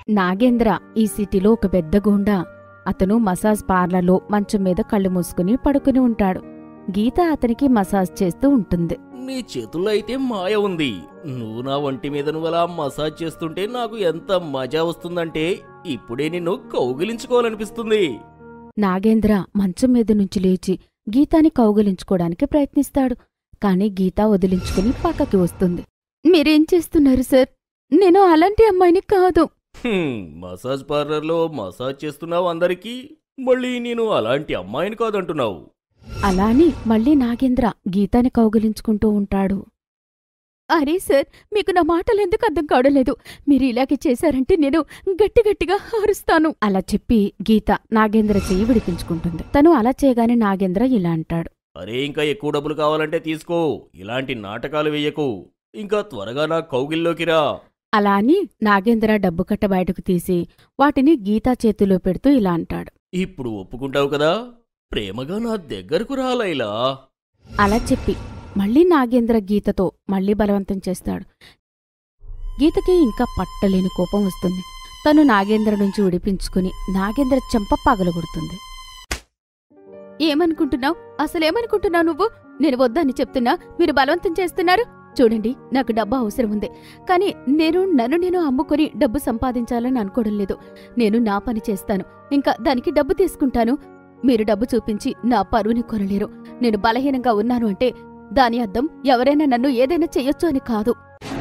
నాగేంద్ర ఈ సిటీలో ఒక పెద్ద గూండా అతను మసాజ్ పార్లర్లో మంచం మీద కళ్ళు మూసుకుని పడుకుని ఉంటాడు గీత అతనికి మసాజ్ చేస్తూ ఉంటుంది నీ చేతుల్లో అయితే మాయ ఉంది నువ్వు నా ఒంటి మీద నువ్వు అలా మసాజ్ చేస్తుంటే నాకు ఎంత మజా వస్తుందంటే ఇప్పుడే నిన్ను కౌగిలించుకోవాలనిపిస్తుంది నాగేంద్ర మంచం మీద నుంచి లేచి గీతాని కౌగిలించుకోవడానికి ప్రయత్నిస్తాడు కాని గీత వదిలించుకుని పక్కకి వస్తుంది మీరేం చేస్తున్నారు సార్ నేను అలాంటి అమ్మాయిని కాదు హ్మ్, మసాజ్ పార్లర్లో మసాజ్ చేస్తున్నావు అందరికీ మళ్ళీ నేను అలాంటి అమ్మాయిని కాదంటున్నావు అలా అని మళ్ళీ నాగేంద్ర గీతాని కౌగిలించుకుంటూ ఉంటాడు అరే సార్ మీకు నా మాటలు ఎందుకు అర్థం కావడంలేదు మీరు ఇలాగే చేశారంటే నేను గట్టి గట్టిగా అరుస్తాను అలా చెప్పి గీత నాగేంద్ర చెయ్యి విడిపించుకుంటుంది తను అలా చేయగానే నాగేంద్ర ఇలా అంటాడు అరే ఇంకా ఎక్కువ డబ్బులు కావాలంటే తీసుకో ఇలాంటి నాటకాలు వెయ్యకు ఇంకా త్వరగా నా కౌగిల్లోకి రా అలా అని నాగేంద్ర డబ్బు కట్ట బయటకు తీసి వాటిని గీతా చేతిలో పెడుతూ ఇలా అంటాడు ఇప్పుడు ఒప్పుకుంటావు కదా ప్రేమగా నా దగ్గరకు రా లైలా అలా చెప్పి మళ్ళీ నాగేంద్ర గీతతో మళ్ళీ బలవంతం చేస్తాడు గీతకి ఇంకా పట్టలేని కోపం వస్తుంది తను నాగేంద్ర నుంచి విడిపించుకుని నాగేంద్ర చెంప పగలగొడుతుంది ఏమనుకుంటున్నావు అసలేమనుకుంటున్నావు నువ్వు నేను వద్దని చెప్తున్నా మీరు బలవంతం చేస్తున్నారు చూడండి నాకు డబ్బు అవసరం ఉంది కానీ నేను నన్ను నేను అమ్ముకొని డబ్బు సంపాదించాలని అనుకోవడం లేదు నేను నా పని చేస్తాను ఇంకా దానికి డబ్బు తీసుకుంటాను మీరు డబ్బు చూపించి నా పరువుని కొనలేరు నేను బలహీనంగా ఉన్నాను అంటే దాని అర్థం ఎవరైనా నన్ను ఏదైనా చెయ్యొచ్చు అని కాదు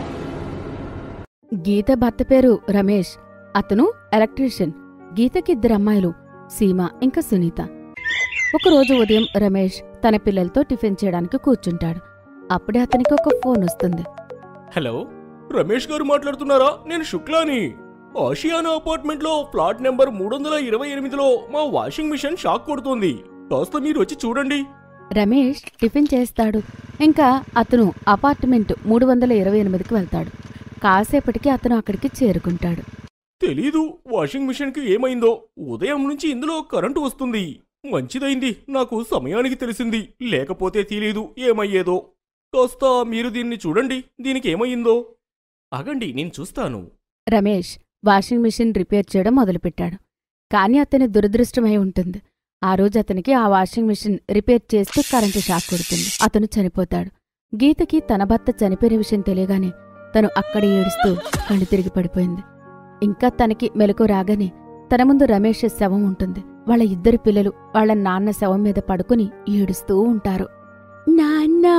గీత భర్త పేరు రమేష్ అతను ఎలక్ట్రీషియన్ గీతకి ఇద్దరు అమ్మాయిలు సీమ ఇంకా సునీత ఒకరోజు ఉదయం రమేష్ తన పిల్లలతో టిఫిన్ చేయడానికి కూర్చుంటాడు అప్పుడే అతనికి ఒక ఫోన్ వస్తుంది హలో రమేష్ గారు మాట్లాడుతున్నారా నేను శుక్లాని ఆషియానా అపార్ట్మెంట్ లో ఫ్లాట్ నెంబర్ మూడు వందల ఇరవై ఎనిమిదిలో మా వాషింగ్ మిషన్ షాక్ కొడుతోంది కాస్త మీరు వచ్చి చూడండి రమేష్ టిఫిన్ చేస్తాడు ఇంకా అతను అపార్ట్మెంట్ మూడు వందల ఇరవై ఎనిమిదికి వెళ్తాడు కాసేపటికి అతను అక్కడికి చేరుకుంటాడు తెలీదు వాషింగ్ మిషన్ కి ఏమైందో ఉదయం నుంచి ఇందులో కరెంటు వస్తుంది మంచిదైంది నాకు సమయానికి తెలిసింది లేకపోతే తెలీదు ఏమయ్యేదో కాస్త మీరు దీన్ని చూడండి దీనికి ఏమయ్యిందో ఆగండి నేను చూస్తాను రమేష్ వాషింగ్ మిషన్ రిపేర్ చేయడం మొదలుపెట్టాడు కాని అతని దురదృష్టమై ఉంటుంది ఆ రోజు అతనికి ఆ వాషింగ్ మిషన్ రిపేర్ చేస్తూ కరెంటు షాక్ కొడుతుంది అతను చనిపోతాడు గీతకి తన భర్త చనిపోయిన విషయం తెలియగానే తను అక్కడ ఏడుస్తూ కళ్ళు తిరిగి పడిపోయింది ఇంకా తనకి మెలకు రాగానే తన ముందు రమేష్ శవం ఉంటుంది వాళ్ళ ఇద్దరు పిల్లలు వాళ్ళ నాన్న శవం మీద పడుకుని ఏడుస్తూ ఉంటారు నాన్న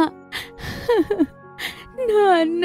నాన్న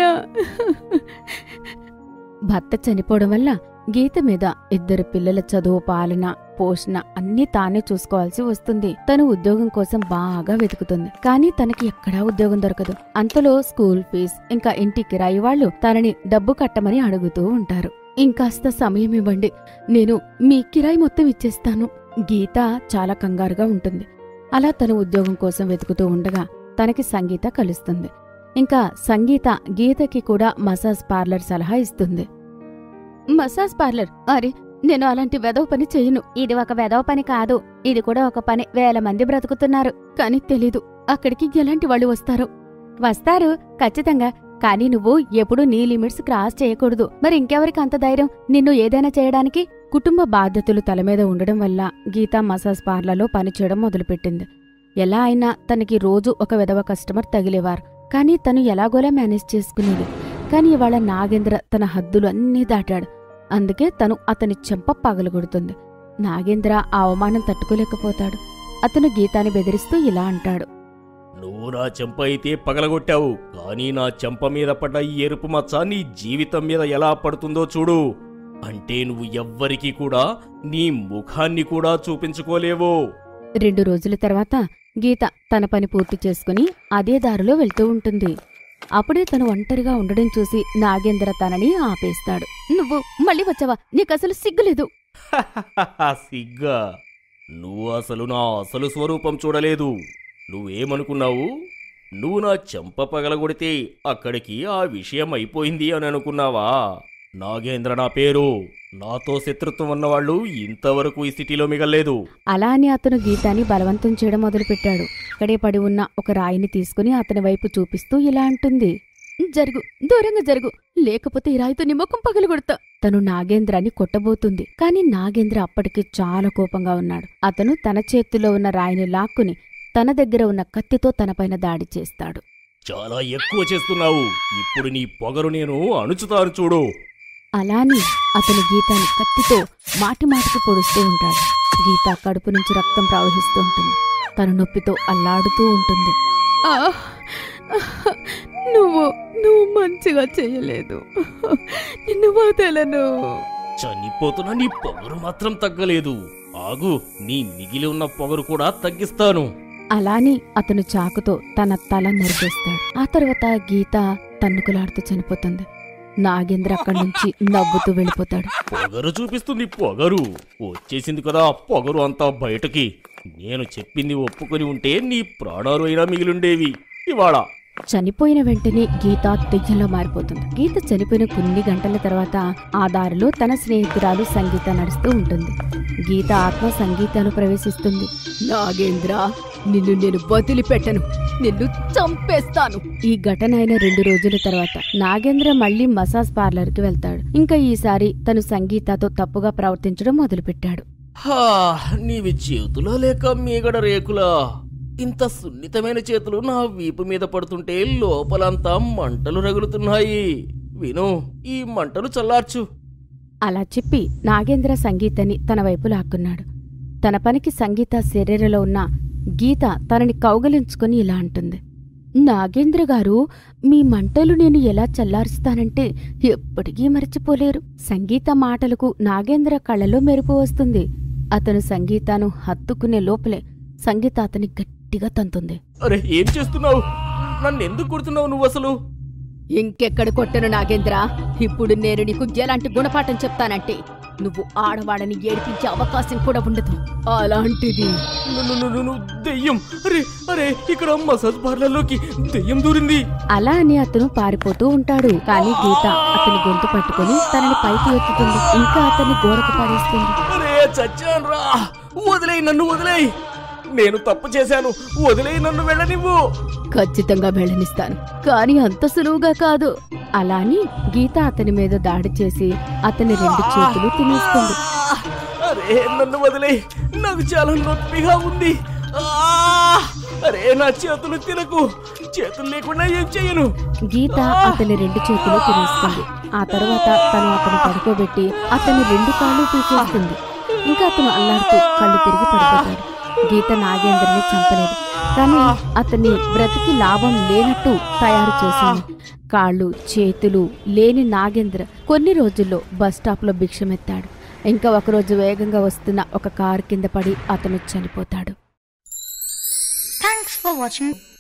భర్త చనిపోవడం వల్ల గీత మీద ఇద్దరు పిల్లల చదువు పాలన పోషణ అన్నీ తానే చూసుకోవాల్సి వస్తుంది తను ఉద్యోగం కోసం బాగా వెతుకుతుంది కానీ తనకి ఎక్కడా ఉద్యోగం దొరకదు అంతలో స్కూల్ ఫీజ్ ఇంకా ఇంటి కిరాయి వాళ్ళు తనని డబ్బు కట్టమని అడుగుతూ ఉంటారు ఇంకాస్త సమయం ఇవ్వండి నేను మీ కిరాయి మొత్తం ఇచ్చేస్తాను గీత చాలా కంగారుగా ఉంటుంది అలా తను ఉద్యోగం కోసం వెతుకుతూ ఉండగా తనకి సంగీత కలుస్తుంది ఇంకా సంగీత గీతకి కూడా మసాజ్ పార్లర్ సలహా ఇస్తుంది మసాజ్ పార్లర్ అరే నేను అలాంటి వెదవ పని చెయ్యను ఇది ఒక వెదవ పని కాదు ఇది కూడా ఒక పని వేల మంది బ్రతుకుతున్నారు కానీ తెలీదు అక్కడికి ఎలాంటి వాళ్ళు వస్తారో వస్తారు ఖచ్చితంగా కానీ నువ్వు ఎప్పుడూ నీ లిమిట్స్ క్రాస్ చేయకూడదు మరి ఇంకెవరికి అంత ధైర్యం నిన్ను ఏదైనా చేయడానికి కుటుంబ బాధ్యతలు తల మీద ఉండడం వల్ల గీత మసాజ్ పార్లర్లో పనిచేయడం మొదలుపెట్టింది ఎలా అయినా తనకి రోజు ఒక విధవ కస్టమర్ తగిలేవారు కానీ తను ఎలాగోలా మేనేజ్ చేసుకునేది కానీ ఇవాళ నాగేంద్ర తన హద్దులు అన్నీ దాటాడు అందుకే తను అతని చెంప పగలగొడుతుంది నాగేంద్ర ఆ అవమానం తట్టుకోలేకపోతాడు అతను గీతాని బెదిరిస్తూ ఇలా అంటాడు నువ్వు నా చెంప అయితే పగలగొట్టావు కానీ నా చెంప మీద పడ్డ ఈ ఎరుపు మచ్చ నీ జీవితం మీద ఎలా పడుతుందో చూడు అంటే నువ్వు ఎవ్వరికీ కూడా నీ ముఖాన్ని కూడా చూపించుకోలేవు రెండు రోజుల తర్వాత గీత తన పని పూర్తి చేసుకుని అదే దారిలో వెళ్తూ ఉంటుంది అప్పుడే తను ఒంటరిగా ఉండడం చూసి నాగేంద్ర తనని ఆపేస్తాడు నువ్వు మళ్ళీ వచ్చావా నీకసలు సిగ్గులేదు సిగ్గా నువ్వు అసలు నా అసలు స్వరూపం చూడలేదు నువ్వేమనుకున్నావు నువ్వు నా చెంప పగలగొడితే అక్కడికి ఆ విషయం అయిపోయింది అని అనుకున్నావా నాగేంద్ర నా పేరు నాతో శత్రుత్వం ఉన్నవాళ్ళు ఇంతవరకు ఈ సిటీలో మిగల్లేదు అలా అని అతను గీతాని బలవంతం చేయడం మొదలుపెట్టాడు అక్కడే పడి ఉన్న ఒక రాయిని తీసుకుని అతని వైపు చూపిస్తూ ఇలా అంటుంది జరుగు దూరంగా జరుగు లేకపోతే ఈ రాయితో నీ ముఖం పగలగొడతా తను నాగేంద్రాన్ని కొట్టబోతుంది కాని నాగేంద్ర అప్పటికి చాలా కోపంగా ఉన్నాడు అతను తన చేతిలో ఉన్న రాయిని లాక్కుని తన దగ్గర ఉన్న కత్తితో తనపైన దాడి చేస్తాడు చాలా ఎక్కువ చేస్తున్నావు ఇప్పుడు నీ పొగరు నేను అణుచుతాను చూడు అలాని అతను గీతాని కత్తితో మాటి మాటికి పొడుస్తూ ఉంటాడు గీత కడుపు నుంచి రక్తం ప్రవహిస్తూ ఉంటుంది తన నొప్పితో అల్లాడుతూ ఉంటుంది నువ్వు నువ్వు మంచిగా చేయలేదు నిన్ను వదలను చనిపోతున్న నీ పొగరు మాత్రం తగ్గలేదు ఆగు నీ మిగిలి ఉన్న పొగరు కూడా తగ్గిస్తాను అలాని అతను చాకుతో తన తల నరికేస్తాడు ఆ తర్వాత గీత తన్నుకులాడుతూ చనిపోతుంది నాగేంద్ర అక్కడి నుంచి నవ్వుతూ వెళ్ళిపోతాడు పొగరు చూపిస్తుంది పొగరు వచ్చేసింది కదా పొగరు అంతా బయటకి నేను చెప్పింది ఒప్పుకొని ఉంటే నీ ప్రాణాలు అయినా మిగిలుండేవి ఇవాళ చనిపోయిన వెంటనే గీత తెయ్యంలో మారిపోతుంది గీత చనిపోయిన కొన్ని గంటల తర్వాత ఆ దారిలో తన స్నేహితురాలు సంగీత నడుస్తూ ఉంటుంది గీత ఆత్మ సంగీతాలు ప్రవేశిస్తుంది నాగేంద్ర నిన్ను నేను వదిలిపెట్టను నిన్ను చంపేస్తాను ఈ ఘటన అయిన రెండు రోజుల తర్వాత నాగేంద్ర మళ్ళీ మసాజ్ పార్లర్కి వెళ్తాడు ఇంకా ఈసారి తను సంగీతతో తప్పుగా ప్రవర్తించడం మొదలుపెట్టాడు హా నీవి చేతులా లేక మీగడ రేకులా ఇంత సున్నితమైన చేతులు నా వీపు మీద పడుతుంటే లోపలంతా మంటలు రగులుతున్నాయి విను ఈ మంటలు చల్లార్చు అలా చెప్పి నాగేంద్ర సంగీతని తన వైపు లాక్కున్నాడు తన పనికి సంగీత శరీరంలో ఉన్న గీత తనని కౌగలించుకొని ఇలా అంటుంది నాగేంద్ర గారు మీ మంటలు నేను ఎలా చల్లారుస్తానంటే ఎప్పటికీ మర్చిపోలేరు సంగీత మాటలకు నాగేంద్ర కళ్ళలో మెరుపు వస్తుంది అతను సంగీతను హత్తుకునే లోపలే సంగీత అతని గట్టిగా తంతుంది అరే ఏం చేస్తున్నావు నన్ను ఎందుకు కొడుతున్నావు నువ్వు అసలు ఇంకెక్కడ కొట్టను నాగేంద్ర ఇప్పుడు నేను నీకు ఎలాంటి గుణపాఠం చెప్తానంటే నువ్వు ఆడవాడని ఏడిపించే అవకాశం కూడా ఉండదు అలాంటిది ను- ను- ను- ను- దెయ్యం అరే అరే ఇక్కడ మసాజ్ పార్లర్లోకి దెయ్యం దూరింది అలా అని అతను పారిపోతూ ఉంటాడు కానీ గీత అతని గొంతు పట్టుకుని తనని పైకి ఎత్తుతుంది ఇంకా అతన్ని గోడకు పడేస్తుంది అరే చచ్చాను రా వదిలేయి నన్ను వదిలేయి నేను తప్పు చేశాను వదిలేయి నన్ను వెళ్ళనివ్వు ఖచ్చితంగా వెళ్ళనిస్తాను కానీ అంత సులువుగా కాదు అలా అని గీత అతని మీద దాడి చేసి అతని రెండు చేతులు తినేస్తుంది ఆ! అరే నన్ను వదిలేయి నాకు చాలా నొప్పిగా ఉంది ఆ! అరే నా చేతులు తినకు చేతులు లేకుండా ఏం చేయను గీత అతని రెండు చేతులు తినేస్తుంది ఆ తర్వాత తను అతను పడుకోబెట్టి అతని రెండు కాళ్ళు పీకేస్తుంది ఇంకా అతను అల్లాడుతూ కళ్ళు తిరిగి పడిపోతాడు గీత నాగేంద్రని చంపలేదు కానీ అతన్ని బ్రతికి లాభం లేనట్టు తయారు చేసింది కాళ్ళు చేతులు లేని నాగేంద్ర కొన్ని రోజుల్లో బస్ స్టాప్లో భిక్షమెత్తాడు ఇంకా ఒకరోజు వేగంగా వస్తున్న ఒక కారు కింద పడి అతను చనిపోతాడు Thanks for watching.